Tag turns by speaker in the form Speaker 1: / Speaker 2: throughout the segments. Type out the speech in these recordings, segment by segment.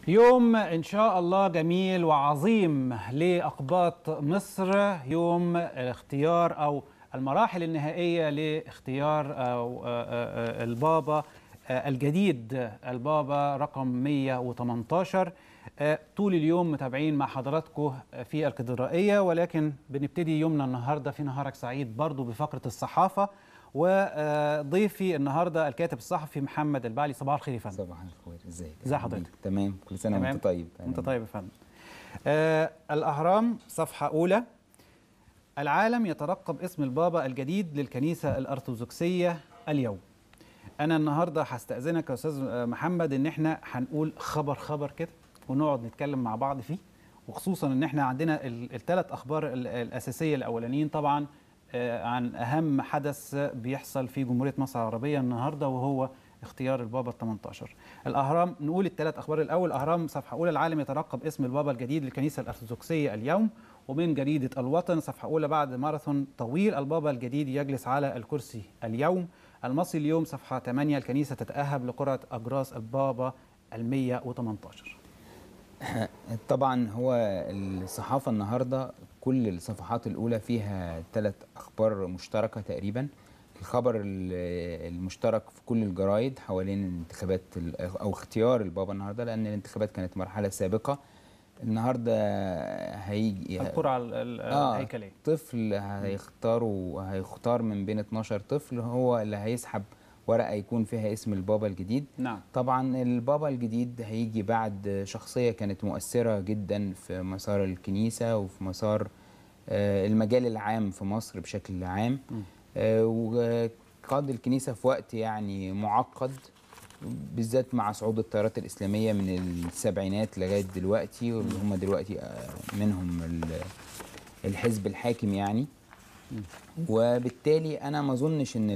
Speaker 1: يوم إن شاء الله جميل وعظيم لأقباط مصر يوم اختيار أو المراحل النهائية لاختيار أو البابا الجديد البابا رقم 118 طول اليوم متابعين مع حضراتكم في الكاتدرائية ولكن بنبتدي يومنا النهاردة في نهارك سعيد برضو بفقرة الصحافة وضيفي النهارده الكاتب الصحفي محمد البعلي صباح الخير يا فندم
Speaker 2: صباح الخير ازيك
Speaker 1: ازي حضرتك
Speaker 2: تمام كل سنه وانت طيب
Speaker 1: انت طيب يا فندم آه الاهرام صفحه اولى العالم يترقب اسم البابا الجديد للكنيسه الارثوذكسيه اليوم انا النهارده هستاذنك يا استاذ محمد ان احنا هنقول خبر خبر كده ونقعد نتكلم مع بعض فيه وخصوصا ان احنا عندنا الثلاث اخبار الاساسيه الاولانيين طبعا عن أهم حدث بيحصل في جمهورية مصر العربية النهاردة وهو اختيار البابا ال 18 الأهرام نقول الثلاث أخبار الأول أهرام صفحة أولى العالم يترقب اسم البابا الجديد للكنيسة الأرثوذكسية اليوم ومن جريدة الوطن صفحة أولى بعد ماراثون طويل البابا الجديد يجلس على الكرسي اليوم المصري اليوم صفحة 8 الكنيسة تتأهب لقرعة أجراس البابا ال 118
Speaker 2: طبعا هو الصحافة النهاردة كل الصفحات الأولى فيها ثلاث أخبار مشتركة تقريبا الخبر المشترك في كل الجرايد حوالين الانتخابات أو اختيار البابا النهاردة لأن الانتخابات كانت مرحلة سابقة النهاردة هيجي
Speaker 1: القرعة الهيكلية
Speaker 2: آه طفل هيختاروا هيختار من بين 12 طفل هو اللي هيسحب ورقه يكون فيها اسم البابا الجديد
Speaker 1: نعم.
Speaker 2: طبعا البابا الجديد هيجي بعد شخصيه كانت مؤثره جدا في مسار الكنيسه وفي مسار المجال العام في مصر بشكل عام وقاد الكنيسه في وقت يعني معقد بالذات مع صعود التيارات الاسلاميه من السبعينات لغايه دلوقتي واللي هم دلوقتي منهم الحزب الحاكم يعني وبالتالي انا ما اظنش ان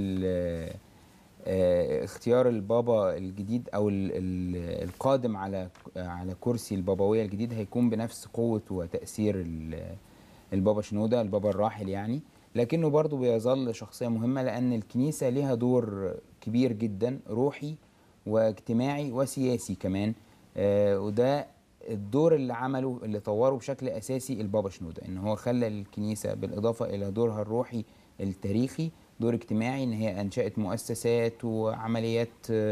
Speaker 2: اختيار البابا الجديد او ال ال القادم على على كرسي البابويه الجديد هيكون بنفس قوه وتاثير البابا شنوده البابا الراحل يعني لكنه برضه بيظل شخصيه مهمه لان الكنيسه ليها دور كبير جدا روحي واجتماعي وسياسي كمان وده الدور اللي عمله اللي طوره بشكل اساسي البابا شنوده ان هو خلى الكنيسه بالاضافه الى دورها الروحي التاريخي دور اجتماعي ان هي انشات مؤسسات وعمليات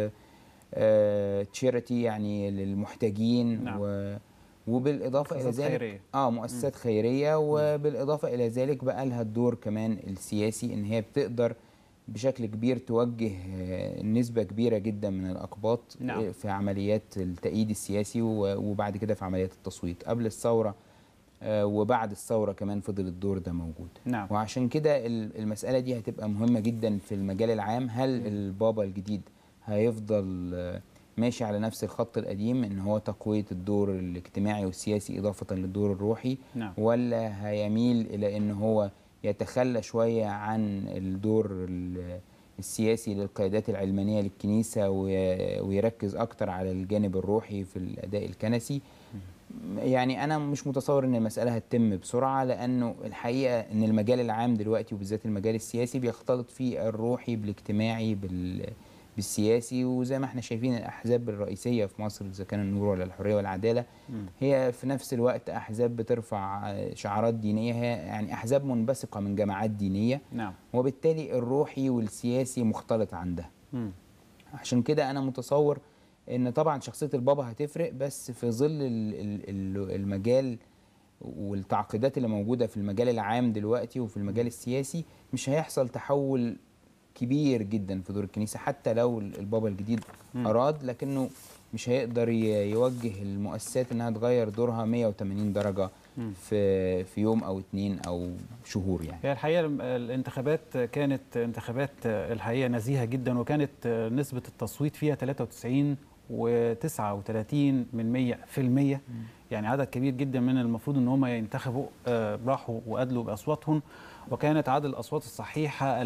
Speaker 2: تشيرتي يعني للمحتاجين
Speaker 1: نعم.
Speaker 2: و وبالاضافه الى ذلك
Speaker 1: خيرية.
Speaker 2: اه مؤسسات م. خيريه وبالاضافه الى ذلك بقى لها الدور كمان السياسي ان هي بتقدر بشكل كبير توجه نسبه كبيره جدا من الاقباط
Speaker 1: نعم.
Speaker 2: في عمليات التأييد السياسي وبعد كده في عمليات التصويت قبل الثوره وبعد الثوره كمان فضل الدور ده موجود
Speaker 1: نعم.
Speaker 2: وعشان كده المساله دي هتبقى مهمه جدا في المجال العام هل البابا الجديد هيفضل ماشي على نفس الخط القديم ان هو تقويه الدور الاجتماعي والسياسي اضافه للدور الروحي
Speaker 1: نعم.
Speaker 2: ولا هيميل الى ان هو يتخلى شويه عن الدور السياسي للقيادات العلمانيه للكنيسه ويركز اكتر على الجانب الروحي في الاداء الكنسي يعني انا مش متصور ان المساله هتتم بسرعه لانه الحقيقه ان المجال العام دلوقتي وبالذات المجال السياسي بيختلط فيه الروحي بالاجتماعي بال بالسياسي وزي ما احنا شايفين الاحزاب الرئيسيه في مصر اذا كان النور ولا الحريه والعداله هي في نفس الوقت احزاب بترفع شعارات دينيه هي يعني احزاب منبثقه من جماعات دينيه
Speaker 1: نعم.
Speaker 2: وبالتالي الروحي والسياسي مختلط عندها
Speaker 1: م.
Speaker 2: عشان كده انا متصور ان طبعا شخصيه البابا هتفرق بس في ظل المجال والتعقيدات اللي موجوده في المجال العام دلوقتي وفي المجال السياسي مش هيحصل تحول كبير جدا في دور الكنيسه حتى لو البابا الجديد
Speaker 1: م.
Speaker 2: اراد لكنه مش هيقدر يوجه المؤسسات انها تغير دورها 180 درجه
Speaker 1: م.
Speaker 2: في في يوم او اتنين او شهور يعني
Speaker 1: هي الحقيقه الانتخابات كانت انتخابات الحقيقه نزيهه جدا وكانت نسبه التصويت فيها 93 و39 من 100 في المية يعني عدد كبير جدا من المفروض ان هم ينتخبوا راحوا وادلوا باصواتهم وكانت عدد الاصوات الصحيحه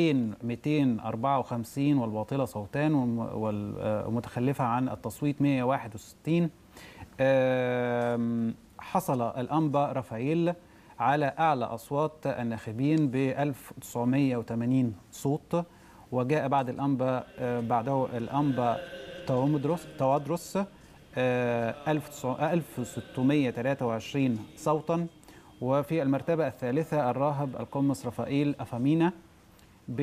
Speaker 1: 2254 والباطله صوتان والمتخلفه عن التصويت 161 حصل الانبا رافائيل على اعلى اصوات الناخبين ب 1980 صوت وجاء بعد الانبا بعده الانبا توادرس توادرس آه، 1623 صوتا وفي المرتبة الثالثة الراهب القمص رفائيل أفامينا ب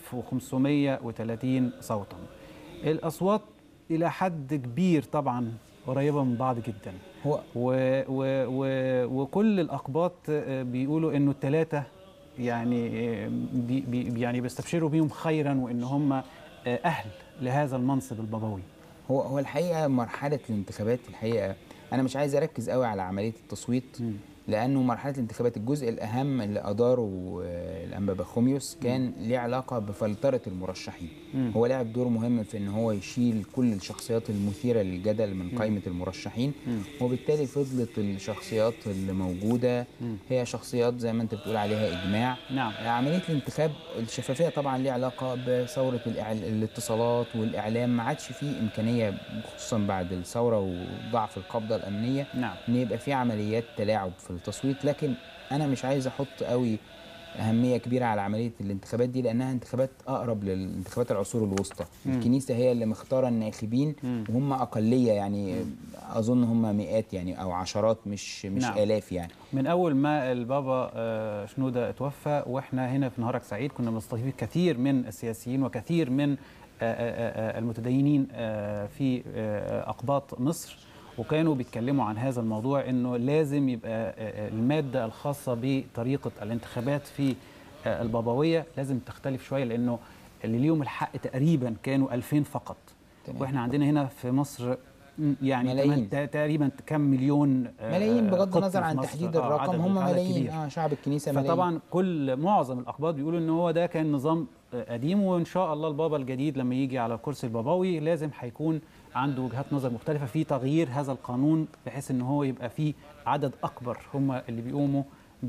Speaker 1: 1530 صوتا الأصوات إلى حد كبير طبعا قريبة من بعض جدا
Speaker 2: هو
Speaker 1: و و و وكل الأقباط آه، بيقولوا إنه الثلاثة يعني آه، بي بي يعني بيستبشروا بيهم خيرا وإن هم آه، أهل لهذا المنصب البابوي
Speaker 2: هو هو الحقيقه مرحله الانتخابات الحقيقه انا مش عايز اركز قوي على عمليه التصويت
Speaker 1: مم.
Speaker 2: لانه مرحله الانتخابات الجزء الاهم اللي اداره آه، الانبا بخوميوس كان ليه علاقه بفلتره المرشحين
Speaker 1: مم.
Speaker 2: هو لعب دور مهم في ان هو يشيل كل الشخصيات المثيره للجدل من قائمه المرشحين
Speaker 1: مم.
Speaker 2: وبالتالي فضلت الشخصيات اللي موجوده
Speaker 1: مم.
Speaker 2: هي شخصيات زي ما انت بتقول عليها اجماع
Speaker 1: نعم
Speaker 2: عمليه الانتخاب الشفافيه طبعا ليها علاقه بثوره الإعل... الاتصالات والاعلام ما عادش فيه امكانيه خصوصا بعد الثوره وضعف القبضه الامنيه
Speaker 1: نعم
Speaker 2: ان يبقى في عمليات تلاعب في التصويت لكن انا مش عايز احط قوي اهميه كبيره على عمليه الانتخابات دي لانها انتخابات اقرب للانتخابات العصور الوسطى
Speaker 1: مم.
Speaker 2: الكنيسه هي اللي مختاره الناخبين
Speaker 1: مم.
Speaker 2: وهم اقليه يعني اظن هم مئات يعني او عشرات مش مش
Speaker 1: نعم.
Speaker 2: الاف يعني
Speaker 1: من اول ما البابا آه، شنوده اتوفى واحنا هنا في نهارك سعيد كنا مستضيفين كثير من السياسيين وكثير من آه، آه، آه، المتدينين آه، في آه، اقباط مصر وكانوا بيتكلموا عن هذا الموضوع انه لازم يبقى آه، آه، الماده الخاصه بطريقه الانتخابات في آه، البابويه لازم تختلف شويه لانه اللي ليهم الحق تقريبا كانوا 2000 فقط
Speaker 2: تمام.
Speaker 1: واحنا عندنا هنا في مصر م، يعني
Speaker 2: ملايين.
Speaker 1: كمان تقريبا كم مليون آه،
Speaker 2: ملايين بغض
Speaker 1: قبطي
Speaker 2: النظر
Speaker 1: في
Speaker 2: عن
Speaker 1: مصر.
Speaker 2: تحديد
Speaker 1: آه،
Speaker 2: الرقم
Speaker 1: عدد-
Speaker 2: هم
Speaker 1: عدد
Speaker 2: ملايين
Speaker 1: كبير.
Speaker 2: اه شعب الكنيسه ملايين
Speaker 1: فطبعا كل معظم الاقباط بيقولوا ان هو ده كان نظام آه، قديم وان شاء الله البابا الجديد لما يجي على الكرسي البابوي لازم هيكون عنده وجهات نظر مختلفه في تغيير هذا القانون بحيث ان هو يبقى فيه عدد اكبر هم اللي بيقوموا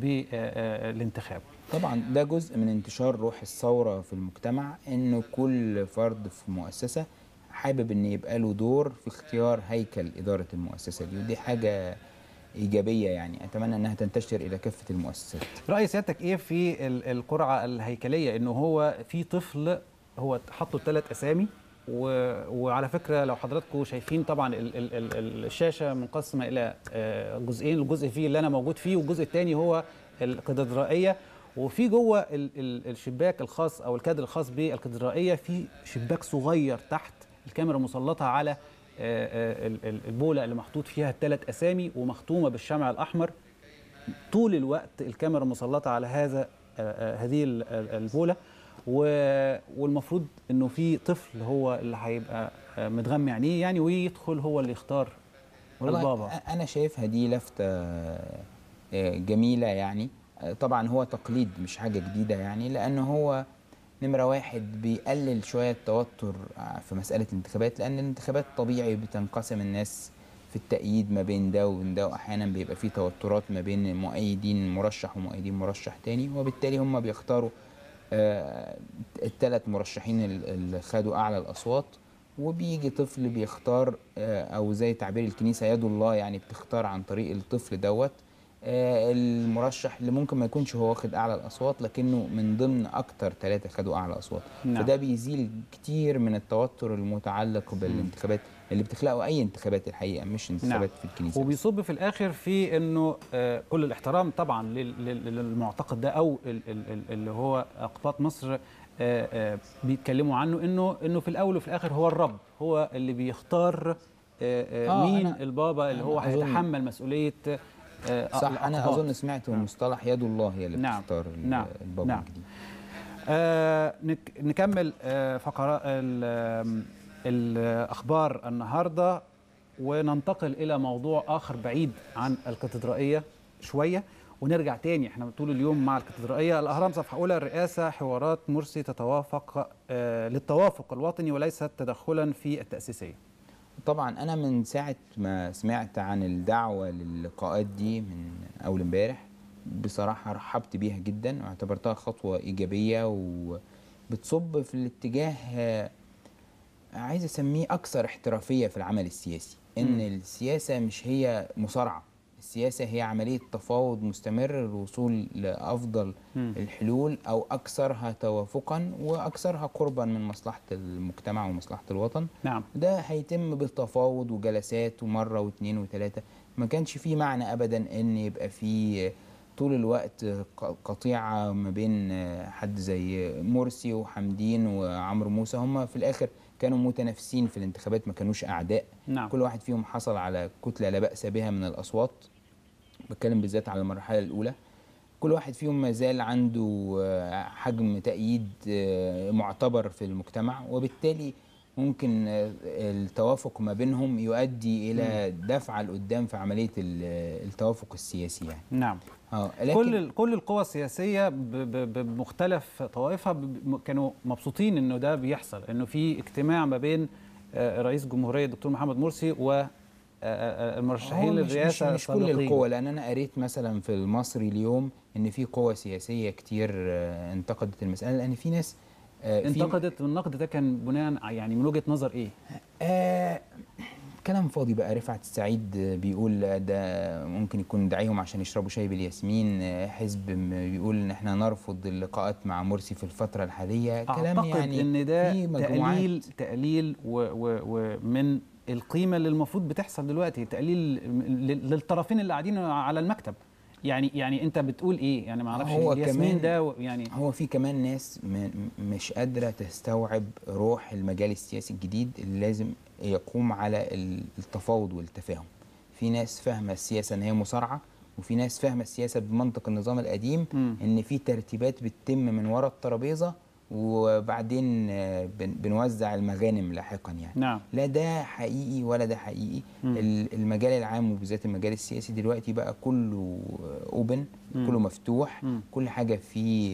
Speaker 1: بالانتخاب
Speaker 2: طبعا ده جزء من انتشار روح الثوره في المجتمع انه كل فرد في مؤسسه حابب ان يبقى له دور في اختيار هيكل اداره المؤسسه دي ودي حاجه ايجابيه يعني اتمنى انها تنتشر الى كافه المؤسسات
Speaker 1: راي سيادتك ايه في ال- القرعه الهيكليه انه هو في طفل هو حطوا ثلاث اسامي و... وعلى فكره لو حضراتكم شايفين طبعا ال... ال... ال... الشاشه منقسمه الى آه، جزئين الجزء فيه اللي انا موجود فيه والجزء الثاني هو الكاتدرائيه وفي جوه ال... ال... الشباك الخاص او الكادر الخاص بالكاتدرائيه في شباك صغير تحت الكاميرا مسلطه على آه، آه، ال- ال- البوله اللي محطوط فيها الثلاث اسامي ومختومه بالشمع الاحمر طول الوقت الكاميرا مسلطه على هذا آه، آه، هذه ال- ال- البوله و- والمفروض انه في طفل هو اللي هيبقى آه، متغمي عينيه يعني ويدخل هو اللي يختار البابا
Speaker 2: أ- انا شايفها دي لفته آه، جميله يعني آه، طبعا هو تقليد مش حاجه جديده يعني لان هو نمره واحد بيقلل شويه التوتر آه، في مساله الانتخابات لان الانتخابات طبيعي بتنقسم الناس في التأييد ما بين ده وبين ده وأحيانا بيبقى في توترات ما بين مؤيدين مرشح ومؤيدين مرشح تاني وبالتالي هم بيختاروا الثلاث مرشحين ال- اللي خدوا أعلى الأصوات وبيجي طفل بيختار آه، أو زي تعبير الكنيسة يد الله يعني بتختار عن طريق الطفل دوت آه، المرشح اللي ممكن ما يكونش هو واخد أعلى الأصوات لكنه من ضمن أكتر ثلاثة خدوا أعلى أصوات
Speaker 1: نعم.
Speaker 2: فده بيزيل كتير من التوتر المتعلق بالانتخابات اللي بتخلقه أي انتخابات الحقيقة مش انتخابات في الكنيسة بس.
Speaker 1: وبيصب في الاخر في انه آه، كل الاحترام طبعا لل- لل- للمعتقد ده او ال- ال- ال- اللي هو اقباط مصر آه، آه، بيتكلموا عنه انه انه في الاول وفي الاخر هو الرب هو اللي بيختار آه، آه،
Speaker 2: آه،
Speaker 1: مين
Speaker 2: أنا-
Speaker 1: البابا اللي
Speaker 2: أنا
Speaker 1: هو
Speaker 2: أظن-
Speaker 1: هيتحمل مسؤوليه آه،
Speaker 2: صح أنا
Speaker 1: الأقباط.
Speaker 2: أظن سمعت
Speaker 1: نعم.
Speaker 2: مصطلح يد الله هي اللي
Speaker 1: نعم.
Speaker 2: بتختار ال-
Speaker 1: نعم.
Speaker 2: البابا
Speaker 1: نعم.
Speaker 2: الجديد
Speaker 1: آه نك نكمل آه فقرات ال- آم، الاخبار النهارده وننتقل الى موضوع اخر بعيد عن الكاتدرائيه شويه ونرجع تاني احنا طول اليوم مع الكاتدرائيه الاهرام صفحه اولى الرئاسه حوارات مرسي تتوافق آه للتوافق الوطني وليست تدخلا في التاسيسيه
Speaker 2: طبعا انا من ساعه ما سمعت عن الدعوه للقاءات دي من اول امبارح بصراحه رحبت بيها جدا واعتبرتها خطوه ايجابيه وبتصب في الاتجاه آه، عايز اسميه اكثر احترافيه في العمل السياسي ان
Speaker 1: مم.
Speaker 2: السياسه مش هي مصارعه السياسة هي عملية تفاوض مستمر للوصول لأفضل
Speaker 1: مم.
Speaker 2: الحلول أو أكثرها توافقا وأكثرها قربا من مصلحة المجتمع ومصلحة الوطن
Speaker 1: نعم
Speaker 2: ده هيتم بالتفاوض وجلسات ومرة واثنين وثلاثة ما كانش في معنى أبدا إن يبقى في طول الوقت ق- قطيعة ما بين حد زي مرسي وحمدين وعمرو موسى هم في الآخر كانوا متنافسين في الانتخابات ما كانوش أعداء
Speaker 1: نعم
Speaker 2: كل واحد فيهم حصل على كتلة لا بأس بها من الأصوات بتكلم بالذات على المرحلة الأولى كل واحد فيهم ما زال عنده آه، حجم تأييد آه، معتبر في المجتمع وبالتالي ممكن آه، التوافق ما بينهم يؤدي إلى دفعة لقدام في عملية ال- التوافق السياسي يعني
Speaker 1: نعم
Speaker 2: اه لكن
Speaker 1: كل ال- كل القوى السياسيه ب- ب- بمختلف طوائفها ب- ب- كانوا مبسوطين انه ده بيحصل انه في اجتماع ما بين آه، رئيس الجمهوريه الدكتور محمد مرسي و آه، آه، المرشحين
Speaker 2: هو مش, مش,
Speaker 1: للرئاسه
Speaker 2: مش كل
Speaker 1: السابقين.
Speaker 2: القوى لأن أنا قريت مثلا في المصري اليوم إن في قوى سياسية كتير آه، انتقدت المسألة لأن في ناس آه، في-
Speaker 1: انتقدت والنقد ده كان بناء ع- يعني من وجهه نظر ايه؟
Speaker 2: آه كلام فاضي بقى رفعت السعيد بيقول ده ممكن يكون داعيهم عشان يشربوا شاي بالياسمين آه، حزب م- بيقول ان احنا نرفض اللقاءات مع مرسي في الفتره الحاليه كلام
Speaker 1: اعتقد
Speaker 2: يعني
Speaker 1: ان ده
Speaker 2: في مجموعات
Speaker 1: تقليل تقليل و- و- ومن القيمه اللي المفروض بتحصل دلوقتي تقليل ل- للطرفين اللي قاعدين على المكتب يعني يعني انت بتقول ايه يعني ما اعرفش
Speaker 2: هو
Speaker 1: الياسمين
Speaker 2: كمان-
Speaker 1: ده و- يعني
Speaker 2: هو في كمان ناس م- مش قادره تستوعب روح المجال السياسي الجديد اللي لازم يقوم على ال- التفاوض والتفاهم في ناس فاهمه السياسه ان هي مصارعه وفي ناس فاهمه السياسه بمنطق النظام القديم
Speaker 1: مم.
Speaker 2: ان في ترتيبات بتتم من ورا الترابيزه وبعدين آه، بن- بنوزع المغانم لاحقا يعني
Speaker 1: نعم
Speaker 2: لا ده حقيقي ولا ده حقيقي
Speaker 1: مم.
Speaker 2: ال- المجال العام وبالذات المجال السياسي دلوقتي بقى كله اوبن
Speaker 1: مم.
Speaker 2: كله مفتوح
Speaker 1: مم.
Speaker 2: كل حاجه فيه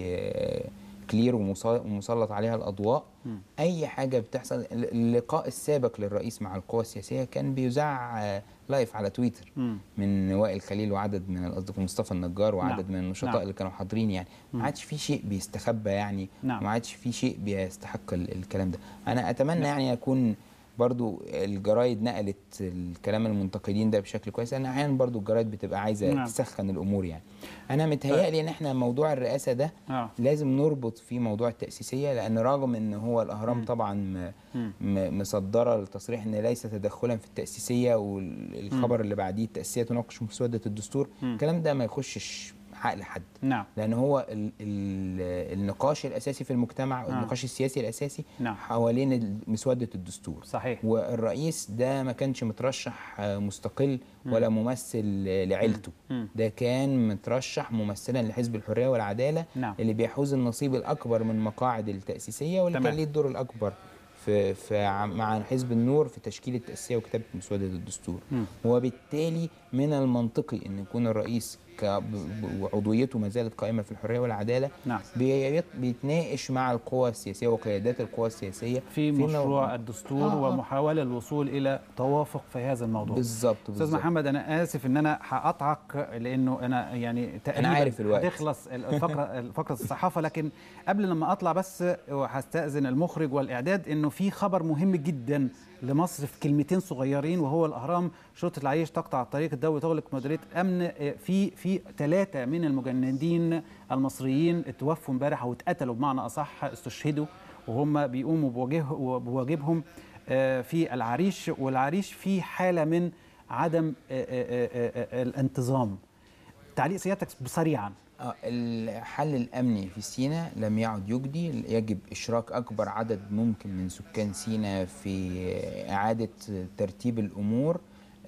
Speaker 2: كلير ومسلط عليها الاضواء
Speaker 1: مم.
Speaker 2: اي حاجه بتحصل ال- اللقاء السابق للرئيس مع القوى السياسيه كان بيذاع آه، لايف على تويتر
Speaker 1: مم.
Speaker 2: من وائل خليل وعدد من الاصدقاء مصطفى النجار وعدد
Speaker 1: نعم.
Speaker 2: من النشطاء
Speaker 1: نعم.
Speaker 2: اللي كانوا حاضرين يعني
Speaker 1: مم.
Speaker 2: ما عادش في شيء بيستخبى يعني
Speaker 1: نعم.
Speaker 2: ما عادش في شيء بيستحق ال- الكلام ده انا اتمنى يعني اكون برضو الجرايد نقلت الكلام المنتقدين ده بشكل كويس لان احيانا برضو الجرايد بتبقى عايزه
Speaker 1: نعم.
Speaker 2: نعم. تسخن الامور يعني انا متهيألي ان احنا موضوع الرئاسه ده
Speaker 1: اه
Speaker 2: لازم نربط فيه موضوع التأسيسية لأن رغم أن هو الأهرام
Speaker 1: مم.
Speaker 2: طبعا م-
Speaker 1: مم.
Speaker 2: م- مصدرة التصريح أن ليس تدخلا في التأسيسية والخبر اللي بعديه التأسيسية تناقش مسودة الدستور
Speaker 1: مم.
Speaker 2: الكلام ده ما يخشش عقل حد
Speaker 1: نعم
Speaker 2: لأن هو ال ال النقاش الأساسي في المجتمع
Speaker 1: آه.
Speaker 2: النقاش السياسي الأساسي
Speaker 1: نعم.
Speaker 2: حوالين ال- مسودة الدستور
Speaker 1: صحيح
Speaker 2: والرئيس ده ما كانش مترشح آه، مستقل ولا ممثل آه، لعيلته
Speaker 1: مم.
Speaker 2: ده كان مترشح ممثلا لحزب الحريه والعداله
Speaker 1: نعم.
Speaker 2: اللي بيحوز النصيب الاكبر من مقاعد التاسيسيه واللي
Speaker 1: تمام.
Speaker 2: كان ليه الدور الاكبر في في ع- مع حزب النور في تشكيل التاسيسيه وكتابه مسوده الدستور
Speaker 1: مم.
Speaker 2: وبالتالي من المنطقي ان يكون الرئيس ك- ب- ب- وعضويته ما زالت قائمه في الحريه والعداله
Speaker 1: نعم
Speaker 2: بيت- بيتناقش مع القوى السياسيه وقيادات القوى السياسيه
Speaker 1: في
Speaker 2: مو-
Speaker 1: مشروع الدستور
Speaker 2: آه، آه.
Speaker 1: ومحاولة الوصول إلى توافق في هذا الموضوع
Speaker 2: بالظبط
Speaker 1: استاذ
Speaker 2: بالظبط.
Speaker 1: محمد انا اسف ان انا هقطعك لانه انا يعني تقريبا
Speaker 2: عارف الوقت.
Speaker 1: هتخلص الفقره الفقره الصحافه لكن قبل لما اطلع بس وهستاذن المخرج والاعداد انه في خبر مهم جدا لمصر في كلمتين صغيرين وهو الاهرام شرطه العيش تقطع الطريق الدولي تغلق مديريه امن في في ثلاثه من المجندين المصريين اتوفوا امبارح او اتقتلوا بمعنى اصح استشهدوا وهم بيقوموا بواجه بواجبهم آه، في العريش والعريش في حاله من عدم آه، آه، آه، آه، الانتظام تعليق سيادتك سريعا
Speaker 2: آه، الحل الأمني في سيناء لم يعد يجدي يجب إشراك أكبر عدد ممكن من سكان سيناء في إعادة ترتيب الأمور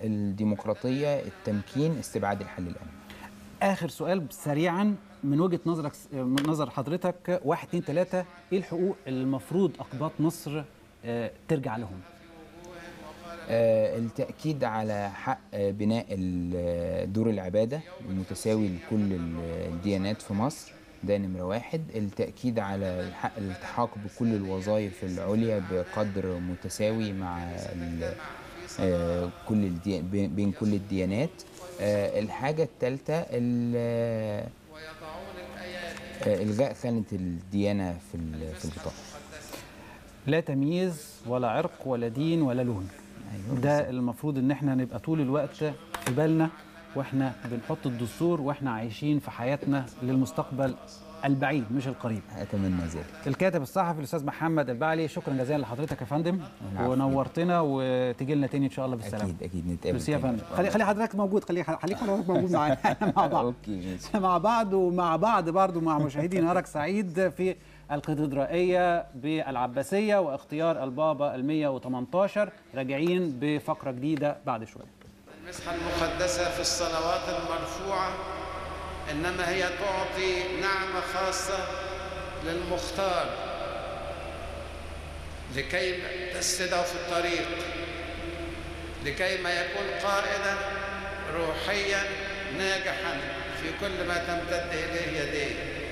Speaker 2: الديمقراطية التمكين استبعاد الحل الأمني
Speaker 1: اخر سؤال سريعا من وجهه نظرك من نظر حضرتك واحد اتنين تلاته ايه الحقوق اللي المفروض اقباط مصر آه، ترجع لهم
Speaker 2: آه، التأكيد على حق آه، بناء ال- دور العبادة المتساوي لكل ال- الديانات في مصر ده نمرة واحد التأكيد على حق الالتحاق بكل الوظائف العليا بقدر متساوي مع ال- آه، كل الدي... بين بين كل الديانات آه، الحاجة الثالثة ال- آه، إلغاء خانة الديانة في ال- في البطاقة
Speaker 1: لا تمييز ولا عرق ولا دين ولا لون
Speaker 2: أيوة
Speaker 1: ده المفروض ان احنا نبقى طول الوقت في بالنا واحنا بنحط الدستور واحنا عايشين في حياتنا للمستقبل البعيد مش القريب
Speaker 2: اتمنى ذلك
Speaker 1: الكاتب الصحفي الاستاذ محمد البعلي شكرا جزيلا لحضرتك يا فندم
Speaker 2: العفو.
Speaker 1: ونورتنا وتجي لنا تاني ان شاء الله بالسلامه
Speaker 2: اكيد اكيد نتقابل
Speaker 1: ميرسي يا
Speaker 2: تاني.
Speaker 1: فندم خلي خلي حضرتك موجود خلي خليك حضرتك موجود معانا إحنا مع بعض
Speaker 2: اوكي ماشي
Speaker 1: مع بعض ومع بعض برضو مع مشاهدي نهارك سعيد في الكاتدرائية بالعباسية واختيار البابا ال 118 راجعين بفقرة جديدة بعد شوية
Speaker 3: المسحة المقدسة في الصلوات المرفوعة إنما هي تعطي نعمة خاصة للمختار لكي تسده في الطريق لكي ما يكون قائدا روحيا ناجحا في كل ما تمتد إليه يديه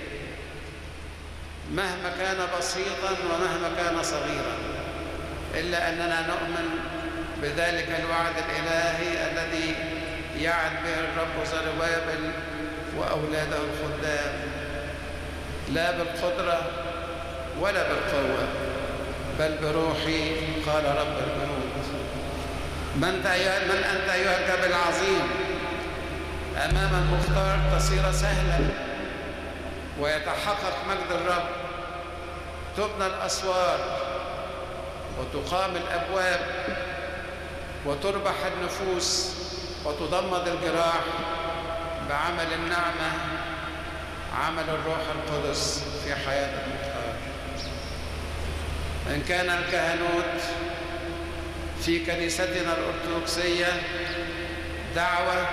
Speaker 3: مهما كان بسيطا ومهما كان صغيرا إلا أننا نؤمن بذلك الوعد الإلهي الذي يعد به الرب زربابل وأولاده الخدام لا بالقدرة ولا بالقوة بل بروحي قال رب الجنود من, أيها من أنت أيها الجبل العظيم أمام المختار تصير سهلا ويتحقق مجد الرب تبنى الأسوار وتقام الأبواب وتربح النفوس وتضمد الجراح بعمل النعمة عمل الروح القدس في حياة المختار إن كان الكهنوت في كنيستنا الأرثوذكسية دعوة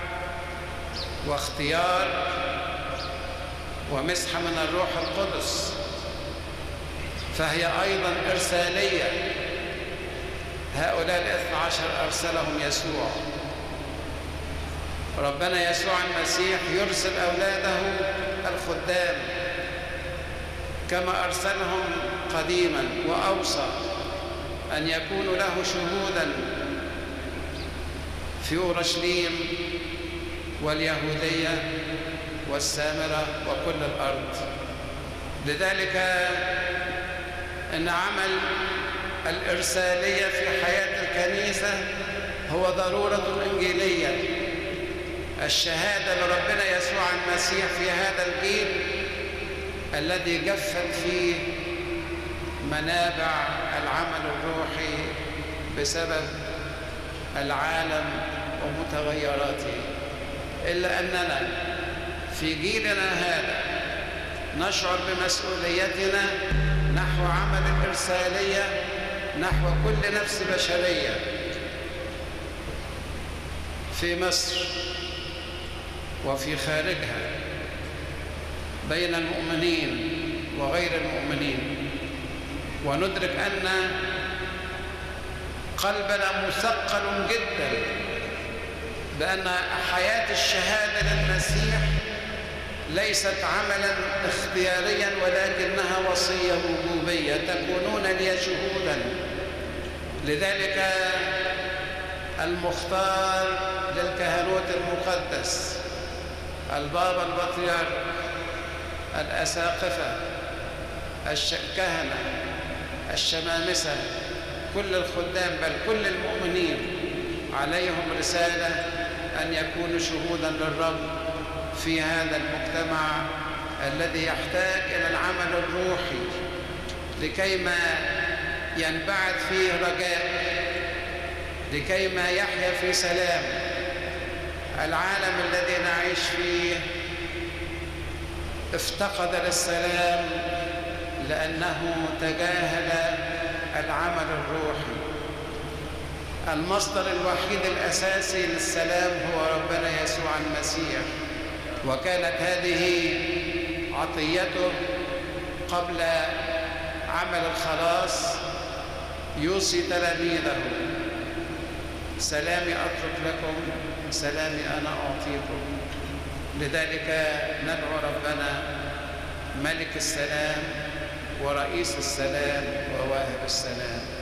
Speaker 3: واختيار ومسحة من الروح القدس فهي أيضا إرسالية هؤلاء الاثنى عشر أرسلهم يسوع ربنا يسوع المسيح يرسل أولاده الخدام كما أرسلهم قديما وأوصى أن يكونوا له شهودا في أورشليم واليهودية والسامرة وكل الأرض لذلك أن عمل الإرسالية في حياة الكنيسة هو ضرورة إنجيلية الشهادة لربنا يسوع المسيح في هذا الجيل الذي جفت فيه منابع العمل الروحي بسبب العالم ومتغيراته إلا أننا في جيلنا هذا نشعر بمسؤوليتنا نحو عمل الإرسالية نحو كل نفس بشرية في مصر وفي خارجها بين المؤمنين وغير المؤمنين وندرك أن قلبنا مثقل جدا بأن حياة الشهادة للمسيح ليست عملا اختياريا ولكنها وصية وجوبية تكونون لي شهودا لذلك المختار للكهنوت المقدس البابا البطريرك الأساقفة الكهنة الشمامسة كل الخدام بل كل المؤمنين عليهم رسالة أن يكونوا شهودا للرب في هذا المجتمع الذي يحتاج إلى العمل الروحي لكيما ينبعث فيه رجاء لكيما يحيا في سلام العالم الذي نعيش فيه افتقد للسلام لأنه تجاهل العمل الروحي المصدر الوحيد الأساسي للسلام هو ربنا يسوع المسيح وكانت هذه عطيته قبل عمل الخلاص يوصي تلاميذه سلامي أترك لكم سلامي أنا أعطيكم لذلك ندعو ربنا ملك السلام ورئيس السلام وواهب السلام